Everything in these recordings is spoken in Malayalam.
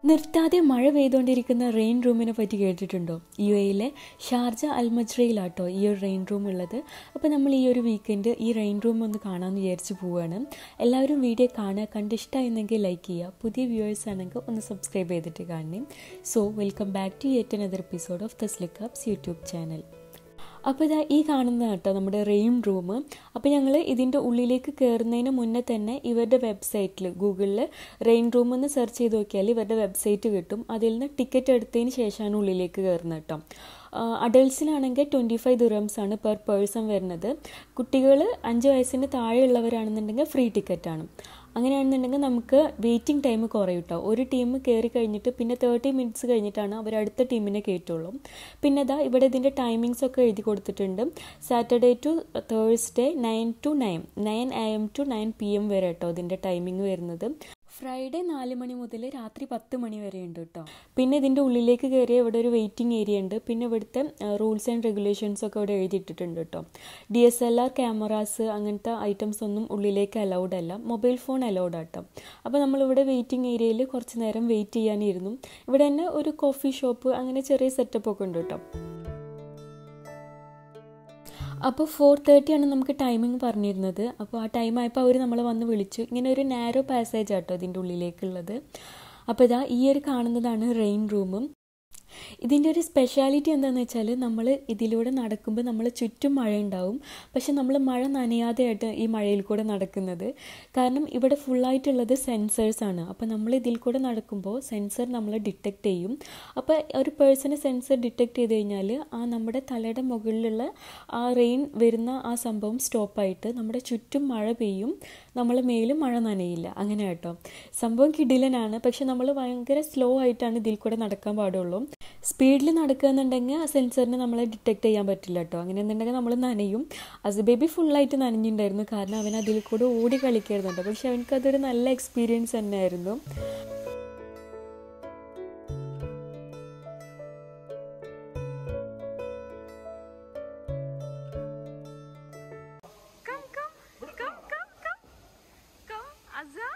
നിർത്താതെ മഴ പെയ്തുകൊണ്ടിരിക്കുന്ന റെയിൻ റൂമിനെ പറ്റി കേട്ടിട്ടുണ്ടോ യു എയിലെ ഷാർജ അൽമജ്രയിലാട്ടോ ഈ ഒരു റെയിൻ റൂം ഉള്ളത് അപ്പോൾ നമ്മൾ ഈ ഒരു വീക്കെൻഡ് ഈ റെയിൻ റൂം ഒന്ന് കാണാമെന്ന് വിചാരിച്ച് പോവുകയാണ് എല്ലാവരും വീഡിയോ കാണുക കണ്ടിഷ്ടമായിരുന്നെങ്കിൽ ലൈക്ക് ചെയ്യുക പുതിയ വ്യൂവേഴ്സ് ആണെങ്കിൽ ഒന്ന് സബ്സ്ക്രൈബ് ചെയ്തിട്ട് കാണണേ so welcome back to yet another episode of the Slickups YouTube channel അപ്പോൾ ഇതാ ഈ കാണുന്ന കേട്ടോ നമ്മുടെ റെയിൻ റൂം അപ്പോൾ ഞങ്ങൾ ഇതിൻ്റെ ഉള്ളിലേക്ക് കയറുന്നതിന് മുന്നേ തന്നെ ഇവരുടെ വെബ്സൈറ്റിൽ ഗൂഗിളിൽ റെയിൻ റൂം എന്ന് സെർച്ച് ചെയ്ത് നോക്കിയാൽ ഇവരുടെ വെബ്സൈറ്റ് കിട്ടും അതിൽ നിന്ന് ടിക്കറ്റ് എടുത്തതിന് ശേഷമാണ് ഉള്ളിലേക്ക് കയറുന്നത് കേട്ടോ അഡൾട്ട്സിനാണെങ്കിൽ ട്വൻറ്റി ഫൈവ് ദുറംസ് ആണ് പെർ പേഴ്സൺ വരുന്നത് കുട്ടികൾ അഞ്ച് വയസ്സിന് താഴെയുള്ളവരാണെന്നുണ്ടെങ്കിൽ ഫ്രീ ടിക്കറ്റാണ് അങ്ങനെയാണെന്നുണ്ടെങ്കിൽ നമുക്ക് വെയിറ്റിംഗ് ടൈം കുറയും കേട്ടോ ഒരു ടീം കയറി കഴിഞ്ഞിട്ട് പിന്നെ തേർട്ടി മിനിറ്റ്സ് കഴിഞ്ഞിട്ടാണ് അവർ അടുത്ത ടീമിനെ കയറ്റുള്ളൂ പിന്നെ അതാ ഇവിടെ ഇതിൻ്റെ ടൈമിങ്സ് ഒക്കെ എഴുതി കൊടുത്തിട്ടുണ്ട് Saturday to Thursday nine to nine nine A M to nine P M വരെ കേട്ടോ ഇതിൻ്റെ ടൈമിംഗ് വരുന്നത് ഫ്രൈഡേ നാല് മണി മുതൽ രാത്രി പത്ത് മണി വരെ ഉണ്ട് കേട്ടോ പിന്നെ ഇതിൻ്റെ ഉള്ളിലേക്ക് കയറിയ ഇവിടെ ഒരു വെയിറ്റിംഗ് ഏരിയ ഉണ്ട് പിന്നെ ഇവിടുത്തെ റൂൾസ് ആൻഡ് റെഗുലേഷൻസ് ഒക്കെ ഇവിടെ എഴുതിയിട്ടിട്ടുണ്ട് കേട്ടോ D S L R cameras അങ്ങനത്തെ ഐറ്റംസ് ഒന്നും ഉള്ളിലേക്ക് അലൗഡ് അല്ല മൊബൈൽ ഫോൺ അലൗഡ് ആട്ടോ അപ്പോൾ നമ്മളിവിടെ വെയിറ്റിംഗ് ഏരിയയിൽ കുറച്ച് നേരം വെയിറ്റ് ചെയ്യാനിരുന്നു ഇവിടെ തന്നെ ഒരു കോഫി ഷോപ്പ് അങ്ങനെ ചെറിയ സെറ്റപ്പ് ഒക്കെ ഉണ്ട് കേട്ടോ അപ്പോൾ ഫോർ തേർട്ടിയാണ് നമുക്ക് ടൈമിംഗ് പറഞ്ഞിരുന്നത് അപ്പോൾ ആ ടൈം ആയപ്പോൾ അവർ നമ്മളെ വന്ന് വിളിച്ചു ഇങ്ങനെ ഒരു നാരോ പാസേജ് ആട്ടോ ഇതിൻ്റെ ഉള്ളിലേക്കുള്ളത് അപ്പോൾ ഇതാ ഈ ഒരു കാണുന്നതാണ് റെയിൻ റൂമും ഇതിൻ്റെ ഒരു സ്പെഷ്യാലിറ്റി എന്താണെന്ന് വെച്ചാൽ നമ്മൾ ഇതിലൂടെ നടക്കുമ്പോൾ നമ്മൾ ചുറ്റും മഴ ഉണ്ടാവും പക്ഷെ നമ്മൾ മഴ നനയാതെയായിട്ട് ഈ മഴയിൽ കൂടെ നടക്കുന്നത് കാരണം ഇവിടെ ഫുള്ളായിട്ടുള്ളത് സെൻസേഴ്സാണ് അപ്പോൾ നമ്മൾ ഇതിൽ കൂടെ നടക്കുമ്പോൾ സെൻസർ നമ്മൾ ഡിറ്റക്റ്റ് ചെയ്യും അപ്പോൾ ഒരു പേഴ്സണെ സെൻസർ ഡിറ്റക്റ്റ് ചെയ്ത് കഴിഞ്ഞാൽ ആ നമ്മുടെ തലയുടെ മുകളിലുള്ള ആ റെയിൻ വരുന്ന ആ സംഭവം സ്റ്റോപ്പായിട്ട് നമ്മുടെ ചുറ്റും മഴ പെയ്യും നമ്മളെ മേലും മഴ നനയില്ല അങ്ങനെ കേട്ടോ സംഭവം കിടിലനാണ് പക്ഷെ നമ്മൾ ഭയങ്കര സ്ലോ ആയിട്ടാണ് ഇതിൽ കൂടെ നടക്കാൻ പാടുള്ളൂ സ്പീഡിൽ നടക്കുകയെന്നുണ്ടെങ്കിൽ ആ സെൻസറിന് നമ്മളെ ഡിറ്റക്ട് ചെയ്യാൻ പറ്റില്ല കേട്ടോ അങ്ങനെ എന്നുണ്ടെങ്കിൽ നമ്മൾ നനയും അസ് ബേബി ഫുള്ളായിട്ട് നനഞ്ഞിട്ടുണ്ടായിരുന്നു കാരണം അവൻ അതിൽ കൂടെ ഓടി കളിക്കായിരുന്നുണ്ട് പക്ഷെ അവനക്ക് അതൊരു നല്ല എക്സ്പീരിയൻസ് തന്നെയായിരുന്നു Come, come, come, come, come. Come, Azza.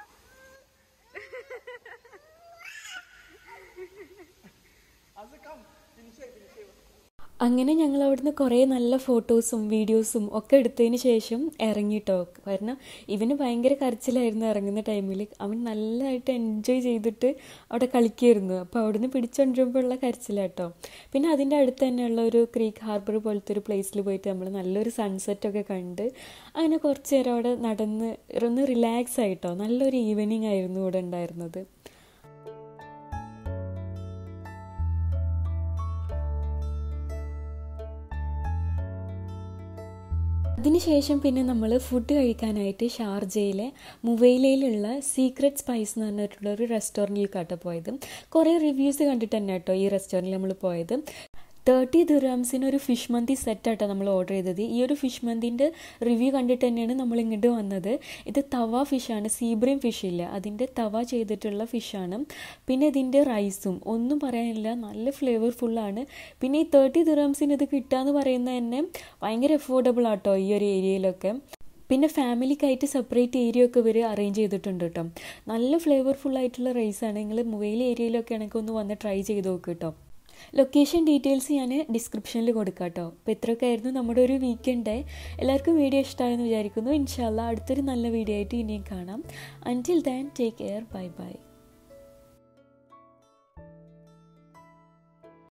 അങ്ങനെ ഞങ്ങൾ അവിടുന്ന് കുറേ നല്ല ഫോട്ടോസും വീഡിയോസും ഒക്കെ എടുത്തതിന് ശേഷം ഇറങ്ങിട്ടോ കാരണം ഇവന് ഭയങ്കര കരച്ചിലായിരുന്നു ഇറങ്ങുന്ന ടൈമിൽ അവൻ നല്ലതായിട്ട് എൻജോയ് ചെയ്തിട്ട് അവിടെ കളിക്കായിരുന്നു അപ്പോൾ അവിടുന്ന് പിടിച്ചുകൊണ്ടിരുമ്പോഴുള്ള കരച്ചിലാട്ടോ പിന്നെ അതിൻ്റെ അടുത്ത് തന്നെയുള്ള ഒരു ക്രീക്ക് ഹാർബർ പോലത്തെ ഒരു പ്ലേസിൽ പോയിട്ട് നമ്മൾ നല്ലൊരു സൺസെറ്റൊക്കെ കണ്ട് അങ്ങനെ കുറച്ച് നേരം അവിടെ നടന്ന് ഒന്ന് റിലാക്സ് ആയിട്ടോ നല്ലൊരു ഈവനിങ് ആയിരുന്നു ഇവിടെ ഉണ്ടായിരുന്നത് അതിനുശേഷം പിന്നെ നമ്മൾ ഫുഡ് കഴിക്കാനായിട്ട് ഷാർജയിലെ മുവൈലയിലുള്ള സീക്രട്ട് സ്പൈസ് എന്ന് പറഞ്ഞിട്ടുള്ള ഒരു റെസ്റ്റോറൻറ്റിലേക്കാട്ടോ പോയത് കുറേ റിവ്യൂസ് കണ്ടിട്ട് തന്നെ കേട്ടോ ഈ റെസ്റ്റോറൻറ്റിൽ നമ്മൾ പോയത് തേർട്ടി ദിറാംസിന് ഒരു ഫിഷ് മന്തി സെറ്റാട്ടോ നമ്മൾ ഓർഡർ ചെയ്തത് ഈ ഒരു ഫിഷ് മന്തിൻ്റെ റിവ്യൂ കണ്ടിട്ട് തന്നെയാണ് നമ്മൾ ഇങ്ങോട്ട് വന്നത് ഇത് തവ ഫിഷാണ് സീബ്രീം ഫിഷ് ഇല്ല അതിൻ്റെ തവ ചെയ്തിട്ടുള്ള ഫിഷാണ് പിന്നെ ഇതിൻ്റെ റൈസും ഒന്നും പറയാനില്ല നല്ല ഫ്ലേവർഫുള്ളാണ് പിന്നെ ഈ തേർട്ടി ദിറാംസിന് ഇത് കിട്ടുകയെന്ന് പറയുന്നത് തന്നെ ഭയങ്കര അഫോർഡബിൾ ആട്ടോ ഈ ഒരു ഏരിയയിലൊക്കെ പിന്നെ ഫാമിലിക്കായിട്ട് സെപ്പറേറ്റ് ഏരിയ ഒക്കെ ഇവർ അറേഞ്ച് ചെയ്തിട്ടുണ്ട് കേട്ടോ നല്ല ഫ്ലേവർഫുൾ ആയിട്ടുള്ള റൈസാണ് നിങ്ങൾ മൊബൈൽ ഏരിയയിലൊക്കെ ആണെങ്കിൽ ഒന്ന് വന്ന് ട്രൈ ചെയ്ത് നോക്ക് കേട്ടോ ലൊക്കേഷൻ ഡീറ്റെയിൽസ് ഞാൻ ഡിസ്ക്രിപ്ഷനിൽ കൊടുക്കാം കേട്ടോ അപ്പോൾ ഇത്രയൊക്കെ ആയിരുന്നു നമ്മുടെ ഒരു വീക്കെൻഡ് എല്ലാവർക്കും വീഡിയോ ഇഷ്ടമായെന്ന് വിചാരിക്കുന്നു ഇൻഷാല്ല അടുത്തൊരു നല്ല വീഡിയോ ആയിട്ട് ഇനിയും കാണാം until then take care bye by